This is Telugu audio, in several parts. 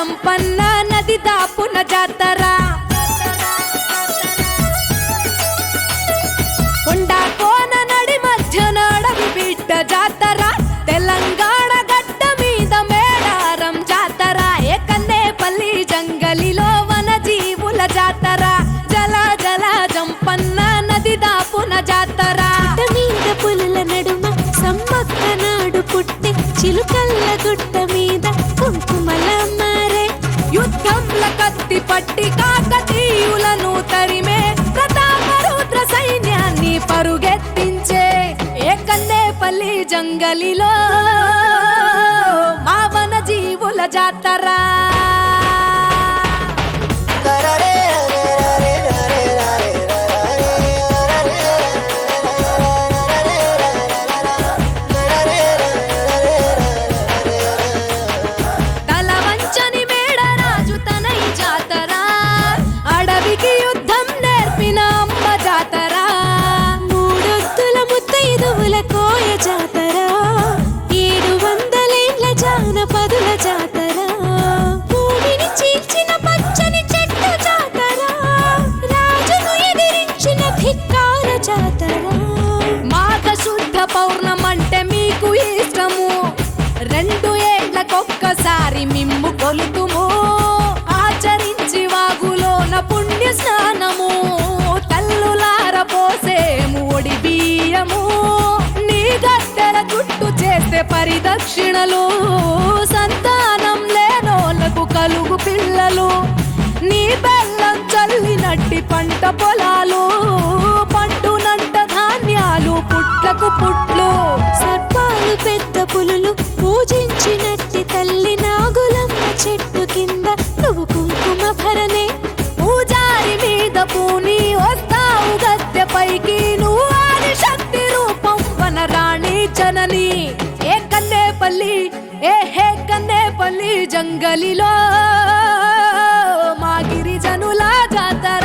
జంపన్న నది దాపున జాతర కొండా కోన నడి మధ్య నడవి బిడ్డ జాతర తెలంగాణ గడ్డ మీద మేడారం జాతర ఏకన్నేపల్లి జంగలిలో వన జీవుల జాతర జల జల జంపన్న నది దాపున జాతర గుట్ట మీద పులుల నడుమ సమ్మక్క నాడు పుట్టే చిలుకల్ల గుట్ట మీద కుంకుమల మారే యుద్ధంల కత్తి పట్టి కాకతీయులను తరిమే ప్రతాపరుద్ర సైన్యాన్ని పరుగెత్తించే ఏకన్నేపల్లి జంగలిలో మావన జీవుల జాతర తల వంచని మేడరాజు తనై జాతర అడవికి యుద్ధం నేర్పిన అమ్మ జాతర మూడొత్తుల ముత్తైదువుల కోయ జాతర ఏడు వందలేండ్ల జానపదుల జాతర భూమిని చీల్చిన పచ్చని చెట్టు జాతర రాజును ఎదిరించిన ధిక్కార జాతర మాఘ శుద్ధ పౌర్ణమంటే మీకు ఇష్టము రెండు ఏళ్లకొక్కసారి మిమ్ము కొలుతుము ఆచరించి వాగులోన పుణ్య స్నానము తల్లులార పోసేము ఒడి బియ్యము నీ గద్దెల గుట్టు చేస్తే పరిదక్షిణలు సంతానం లేనోళ్ళకు కలుగు పిల్లలు నీ బెల్లం చల్లినట్టి పంట పొలాలు పండునంట ధాన్యాలు పుట్లకు పుట్లు సర్పాలు పెద్ద పులులు పూజించినట్టి తల్లి నాగులమ్మ చెట్టు కింద నువ్వు కుంకుమ భరణే పూజారి మీద పూని వస్తావు గద్దె పైకి నువ్వు ఆది శక్తి రూపం వనరాణి జనని ఏ కన్నేపల్లి ఏ హే కన్నేపల్లి జంగలిలో మా గిరిజనుల జాతర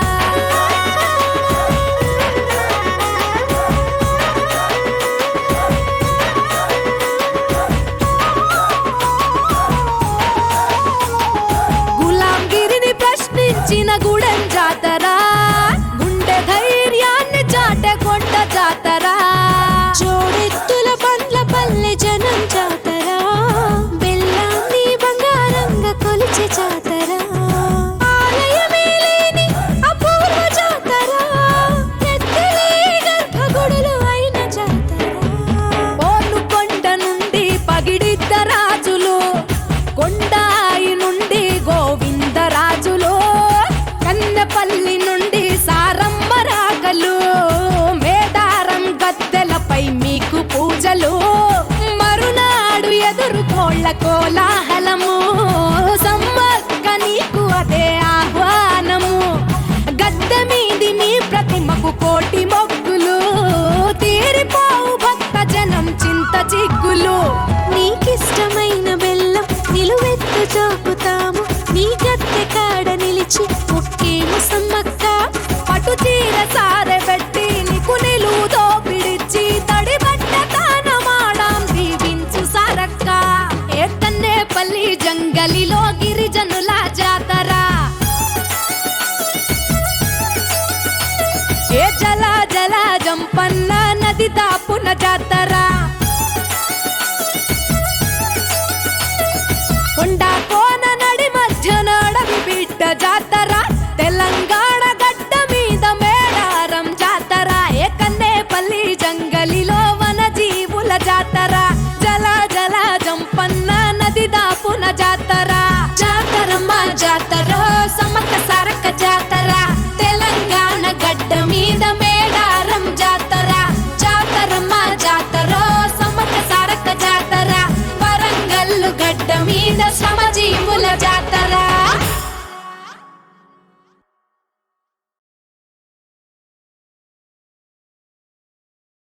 గులాంగిరిని ప్రశ్నించిన గుడెం జాతర గుండె ధైర్యాన్ని చాటే కొండ జాతర జోడెత్తుల బండ్ల పల్లె జనం జాతర బెల్లాన్ని బంగారంగా కొలిచే జాతర ఆలయమే లేని అపూర్వ జాతర ఎత్తలే గర్భగుడులు అయిన జాతర పోను కొండ నుండి పగిడిద్ద రాజులు కొండాయి నుండి గోవిందరాజులు కన్నెపల్లి నుండి సారమ్మ రాగలు మేడారం గద్దెలపై మీకు పూజలు మరునాడు ఎదుర్కోళ్ళ కోలాహలము సమ్మక్క నీకు అదే ఆహ్వానము గద్దె మీది నీ ప్రతిమకు కోటి మొక్కులు తీరిపోవు భక్త జనం చింత చిగ్గులు నీకిష్టమైన బెల్లం నిలువెత్తు చూపుతాము నీ గత్తె కాడ నిలిచి ఒక్కేము సమ్మక్క పటు చీర సారె పెట్టి నీకు నిలువుతో పిడిచి తడి బట్ట తానమాడాం దీవించు సారక్క ఏతన్నే పల్లి జంగలిలో గిరిజనుల జాతర ఏ జల జల జంపన్న నది దాపున జాతర కొండా కోన నడి మధ్య నడవి బిడ్డ జాతర తెలంగాణ గడ్డ మీద మేడారం జాతర ఏకన్నేపల్లి జంగలిలో వన జీవుల జాతర జల జల జంపన్న నది దాపున జాతర జాతరమ్మ జాతర సమక